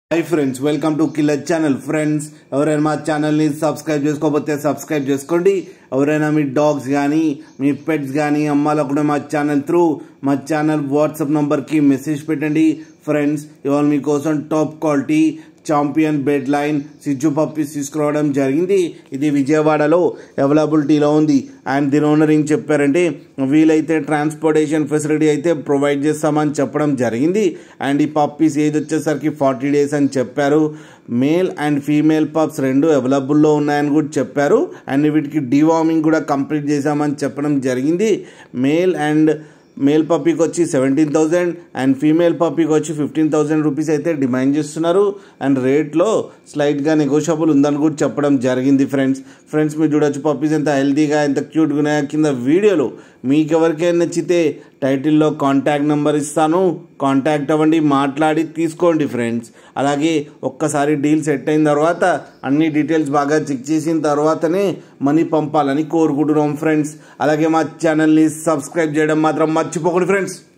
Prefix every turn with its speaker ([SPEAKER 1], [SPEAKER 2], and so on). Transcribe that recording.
[SPEAKER 1] high friends welcome to killer channel friends ఎవరైనా మా ఛానల్ని సబ్స్క్రైబ్ చేసుకోకపోతే సబ్స్క్రైబ్ చేసుకోండి ఎవరైనా మీ డాగ్స్ కానీ మీ పెట్స్ కానీ అమ్మాలనుకుంటే మా ఛానల్ త్రూ మా ఛానల్ వాట్సాప్ నంబర్కి మెసేజ్ పెట్టండి ఫ్రెండ్స్ ఇవాళ మీకోసం top quality champion bed line సిజ్జు పప్పీస్ తీసుకురావడం జరిగింది ఇది విజయవాడలో అవైలబిలిటీలో ఉంది అండ్ దీని ఓనర్ ఏం చెప్పారంటే వీలైతే ట్రాన్స్పోర్టేషన్ ఫెసిలిటీ అయితే ప్రొవైడ్ చేస్తామని చెప్పడం జరిగింది అండ్ ఈ పప్పీస్ ఏది వచ్చేసరికి ఫార్టీ డేస్ అని చెప్పారు మేల్ అండ్ ఫీమేల్ పప్స్ రెండు అవైలబుల్లో ఉన్నాయని కూడా చెప్పారు అండ్ వీటికి డివార్మింగ్ కూడా కంప్లీట్ చేశామని చెప్పడం జరిగింది మేల్ అండ్ మేల్ పప్పీకి వచ్చి సెవెంటీన్ థౌజండ్ అండ్ ఫీమేల్ పప్పీకి వచ్చి ఫిఫ్టీన్ థౌజండ్ రూపీస్ అయితే డిమాండ్ చేస్తున్నారు అండ్ రేట్లో స్లైట్గా నెగోషియబుల్ ఉందని కూడా చెప్పడం జరిగింది ఫ్రెండ్స్ ఫ్రెండ్స్ మీరు చూడొచ్చు పప్పీస్ ఎంత హెల్తీగా ఎంత క్యూట్గా ఉన్నాయో కింద వీడియోలో మీకు ఎవరికైనా నచ్చితే టైటిల్లో కాంటాక్ట్ నెంబర్ ఇస్తాను కాంటాక్ట్ అవ్వండి మాట్లాడి తీసుకోండి ఫ్రెండ్స్ అలాగే ఒక్కసారి డీల్ సెట్ అయిన తర్వాత అన్ని డీటెయిల్స్ బాగా చెక్ చేసిన తర్వాతనే మనీ పంపాలని కోరుకుంటున్నాం ఫ్రెండ్స్ అలాగే మా ఛానల్ని సబ్స్క్రైబ్ చేయడం మాత్రం మర్చిపోకండి ఫ్రెండ్స్